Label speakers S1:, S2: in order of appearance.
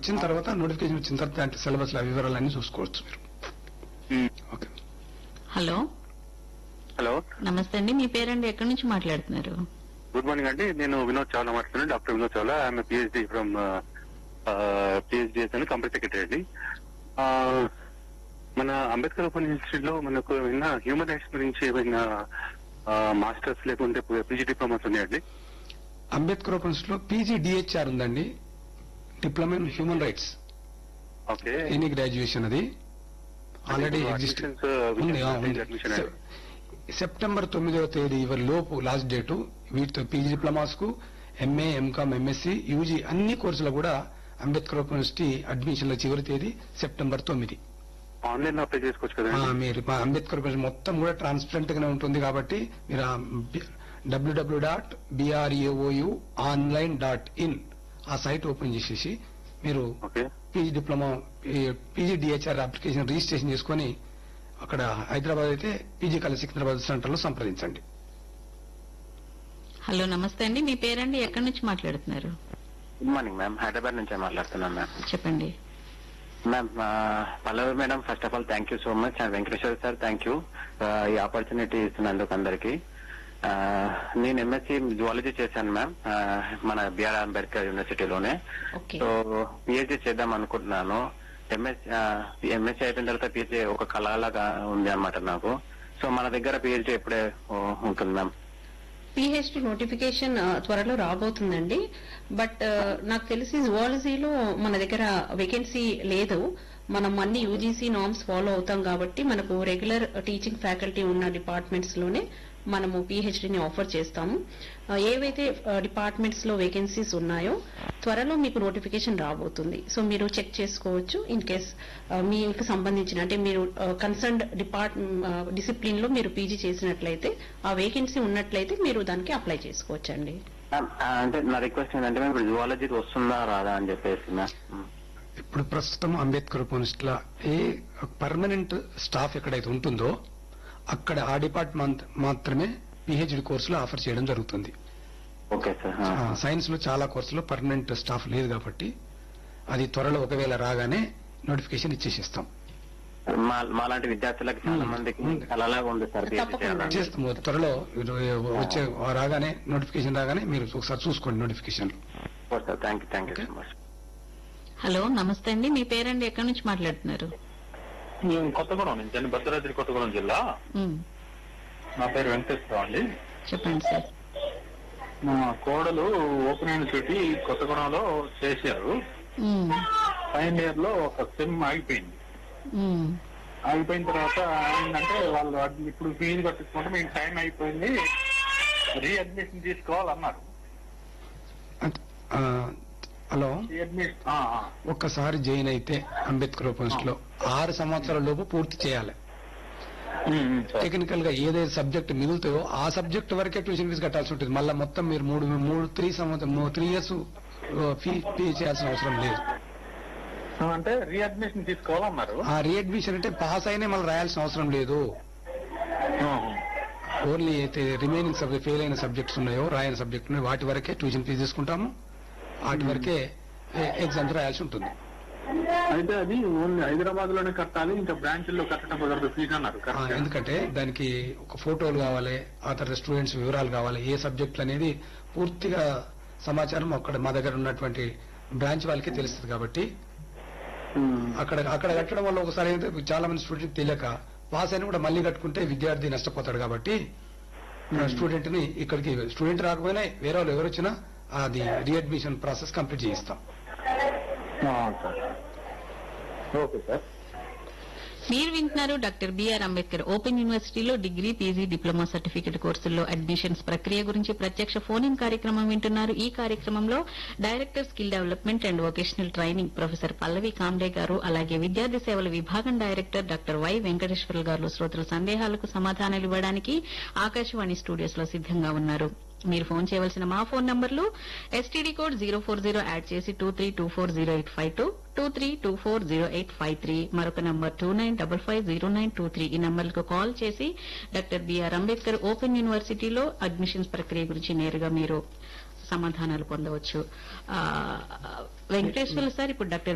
S1: వచ్చిన తర్వాత నోటిఫికేషన్ వచ్చిన తర్వాత దాంట్లో సిలబస్ వివరాలన్నీ చూసుకోవచ్చు మీరు ఓకే
S2: హలో
S3: హలో
S2: నమస్తే అండి మీ పేరండి ఎక్కడి నుంచి మాట్లాడుతున్నారు
S3: గుడ్ మార్నింగ్ అండి నేను వినోద్ చావ్లా మాట్లాడుతున్నాను doctor Vinod Chawla I'm PhD from PhD అని కంపెనీ సెక్రటరీ అండి ఆ, మన అంబేద్కర్ ఓపెన్ ఇన్స్టిట్యూట్ లో మనకు ఏమైనా హ్యూమన్ రైట్స్ గురించి ఏమైనా మాస్టర్స్ లేకుంటే పీజీ డిప్లొమాస్ ఉన్నాయండి
S1: అంబేద్కర్ ఓపెన్స్ లో పీజీ డిహెచ్ఆర్ ఉందండి diploma in human rights
S3: okay
S1: any graduation అది ఆల్రెడీ ఎగ్జిస్ట్
S3: admissions,
S1: ఉంది ఆ, ఉంది.
S3: admission
S1: సె- సెప్టెంబర్ తొమ్మిదవ తేదీ ఇవరి లోపు లాస్ట్ డేటు వీటితో పీజీ డిప్లొమాస్ కు ఎంఏ ఎంకామ్ ఎంఎస్సి యూజీ అన్ని కోర్సులు కూడా అంబేద్కర్ ఓపెన్ యూనివర్సిటీ అడ్మిషన్ల చివరి తేదీ సెప్టెంబర్ తొమ్మిది
S3: ఆన్లైన్ లో అప్లై చేసుకోవచ్చు
S1: ఆ,
S3: కదండి
S1: మీరు మా అంబేద్కర్ ఓపెన్ మొత్తం కూడా ట్రాన్స్పరెంట్ గానే ఉంటుంది కాబట్టి మీరు WW dot BRAOU online dot in ఆ సైట్ ఓపెన్ చేసేసి మీరు
S3: okay
S1: PG diploma PG DHR application registration చేసుకొని అక్కడ హైదరాబాద్ అయితే పీజీ కాలేజ్ సికింద్రాబాద్ సెంటర్ లో సంప్రదించండి
S2: హలో నమస్తే అండి మీ పేరండి ఎక్కడి నుంచి మాట్లాడుతున్నారు
S4: గుడ్ మార్నింగ్ మ్యామ్ హైదరాబాద్ నుంచే మాట్లాడుతున్నాను మ్యామ్
S2: చెప్పండి
S4: మ్యామ్ ఆ, Pallavi madam first of all thank you so much and Venkateshwara sir thank you ఈ ఆపర్చునిటీ ఇస్తున్నందుకు అందరికి ఆ, నేను ఎంఎస్సి జువాలజీ చేశాను మ్యామ్ ఆ, మన బిఆర్ అంబేద్కర్ యూనివర్సిటీలోనే
S2: ఓకే
S4: సో పిహెచ్డి చేద్దాం అనుకుంటున్నాను ఎంఎస్ ఎంఎస్సి అయిపోయిన తర్వాత పిహెచ్డి ఒక కళలాగా ఉంది అనమాట నాకు సో మన దగ్గర పిహెచ్డి ఎప్పుడే ఓ, ఉంటుంది మ్యామ్
S5: పిహెచ్డి నోటిఫికేషన్ ఆ, త్వరలో రాబోతుందండి బట్ ఆ, నాకు తెలిసి జువాలజీలో మన దగ్గర వేకెన్సీ లేదు మనం అన్ని యూజీసీ నామ్స్ ఫాలో అవుతాం కాబట్టి మనకు రెగ్యులర్ టీచింగ్ ఫ్యాకల్టీ ఉన్న డిపార్ట్మెంట్స్ లోనే మనము పిహెచ్డిని ఆఫర్ చేస్తాము ఆ, ఏవైతే డిపార్ట్మెంట్స్ లో వేకెన్సీస్ ఉన్నాయో త్వరలో మీకు నోటిఫికేషన్ రాబోతుంది సో మీరు చెక్ చేసుకోవచ్చు ఇన్ కేస్ మీకు సంబంధించిన అంటే మీరు కన్సర్న్డ్ డిపార్ట్ డిసిప్లిన్ లో మీరు పీజీ చేసినట్లయితే ఆ వేకెన్సీ ఉన్నట్లయితే మీరు దానికి అప్లై చేసుకోవచ్చు అండి
S4: మ్యామ్, ఆ, అంటే నా రిక్వెస్ట్ ఏంటంటే మ్యామ్ ఇప్పుడు జువాలజీకి వస్తుందా రాదా అని చెప్పేసి మ్యామ్
S1: ఇప్పుడు ప్రస్తుతం అంబేద్కర్ యూనివర్సిటీలో ఏ పర్మనెంట్ స్టాఫ్ ఎక్కడైతే ఉంటుందో అక్కడ ఆ డిపార్ట్మెంట్ మాత్రమే పిహెచ్డి కోర్సులు ఆఫర్ చేయడం జరుగుతుంది
S4: ఓకే సార్
S1: ఆ, సైన్స్ లో చాలా కోర్సులో పర్మనెంట్ స్టాఫ్ లేదు కాబట్టి అది త్వరలో ఒకవేళ రాగానే నోటిఫికేషన్ ఇచ్చేసిస్తాం
S4: మా మాలాంటి విద్యార్థులకు చాలా మందికి
S1: ఉంది.
S4: అలాగా ఉంది సార్ PhD
S5: తప్పకుండా.
S4: చేయాలని.
S1: చేస్తాము త్వరలో వచ్చే రాగానే నోటిఫికేషన్ రాగానే మీరు ఒకసారి చూసుకోండి notification
S4: okay sir thank you thank you so much
S2: hello నమస్తే అండి మీ పేరండి ఎక్కడి నుంచి మాట్లాడుతున్నారు
S6: నేను కొత్తగూడెం నుంచి అండి భద్రాద్రి కొత్తగూడెం జిల్లా
S2: ఉమ్,
S6: నా పేరు వెంకటేశ్వరరావు అండి
S2: చెప్పండి సార్
S6: మా కోడలు ఓపెన్ యూనివర్సిటీ కొత్తగూడెంలో చేశారు
S2: ఉమ్,
S6: ఫైనల్ ఇయర్ లో ఒక సెమ్ ఆగిపోయింది
S2: ఉమ్,
S6: ఆగిపోయిన తర్వాత ఏంటంటే వాళ్ళు అడ్- ఇప్పుడు ఫీజు కట్టించుకుంటే మీకు టైం అయిపోయింది రీఅడ్మిషన్ తీసుకోవాలన్నారు
S1: ఆ, హలో
S6: రీఅడ్మిషన్
S1: ఒక్కసారి జాయిన్ అయితే అంబేద్కర్ ఓపెన్స్ లో ఆరు సంవత్సరాల లోపు పూర్తి చేయాలి టెక్నికల్ గా ఏదైతే సబ్జెక్ట్ మిగులుతాయో ఆ సబ్జెక్ట్ వరకే ట్యూషన్ ఫీజు కట్టాల్సి ఉంటుంది మళ్ళీ మొత్తం మీరు మూడు మూడు త్రీ సంవత్సరం త్రీ ఇయర్స్ ఫీ పే చేయాల్సిన అవసరం లేదు
S6: అంటే రీఅడ్మిషన్ తీసుకోవాలన్నారు
S1: ఆ రీఅడ్మిషన్ అంటే పాస్ అయినా మళ్ళీ రాయాల్సిన అవసరం లేదు ఓన్లీ అయితే రిమైనింగ్ సబ్జెక్ట్ ఫెయిల్ అయిన సబ్జెక్ట్స్ ఉన్నాయో రాయని సబ్జెక్ట్ ఉన్నాయో వాటి వరకే ట్యూషన్ ఫీజు తీసుకుంటాము వాటి వరకే ఎగ్జామ్స్ రాయాల్సి ఉంటుంది
S6: అయితే అది ఓన్లీ హైదరాబాద్ లోనే కట్టాలి ఇంకా బ్రాంచ్ల్లో కట్టడం కుదరదు ఫీజు అన్నారు
S1: ఆ,
S6: కరెక్ట్
S1: ఎందుకంటే దానికి ఒక ఫోటోలు కావాలి ఆ తర్వాత స్టూడెంట్స్ వివరాలు కావాలి ఏ సబ్జెక్టులు అనేది పూర్తిగా సమాచారం అక్కడ మా దగ్గర ఉన్నటువంటి బ్రాంచ్ వాళ్ళకే తెలుస్తుంది కాబట్టి అక్కడ అక్కడ కట్టడం వల్ల ఒకసారి ఏంటంటే చాలా మంది స్టూడెంట్ తెలియక పాస్ అయినా కూడా మళ్ళీ కట్టుకుంటే విద్యార్థి నష్టపోతాడు కాబట్టి స్టూడెంట్ ని ఇక్కడికి స్టూడెంట్ రాకపోయినా వేరే వాళ్ళు ఎవరు వచ్చినా అది రీఅడ్మిషన్ ప్రాసెస్ కంప్లీట్ చేయిస్తాం
S6: సార్ ఓకే సార్
S2: మీరు వింటున్నారు డాక్టర్ బిఆర్ అంబేద్కర్ ఓపెన్ యూనివర్సిటీలో డిగ్రీ పీజీ డిప్లొమా సర్టిఫికెట్ కోర్సుల్లో అడ్మిషన్స్ ప్రక్రియ గురించి ప్రత్యక్ష ఫోన్ ఇన్ కార్యక్రమం వింటున్నారు ఈ కార్యక్రమంలో director skill development and vocational training professor Pallavi Kamde గారు అలాగే విద్యార్థి సేవల విభాగం డైరెక్టర్ డాక్టర్ వై వెంకటేశ్వర గారు శ్రోతల సందేహాలకు సమాధానాలు ఇవ్వడానికి ఆకాశవాణి స్టూడియోస్ లో సిద్దంగా ఉన్నారు మీరు ఫోన్ చేయవలసిన మా ఫోన్ నంబర్లు STD code zero four zero add చేసి two three two four zero eight five two two three two four zero eight five three మరొక number two nine double five zero nine two three ఈ నంబర్లకు call చేసి doctor BR Ambedkar open యూనివర్సిటీలో admissions ప్రక్రియ గురించి నేరుగా మీరు సమాధానాలు పొందవచ్చు ఆ, వెంకటేశ్వర్లు సార్ ఇప్పుడు డాక్టర్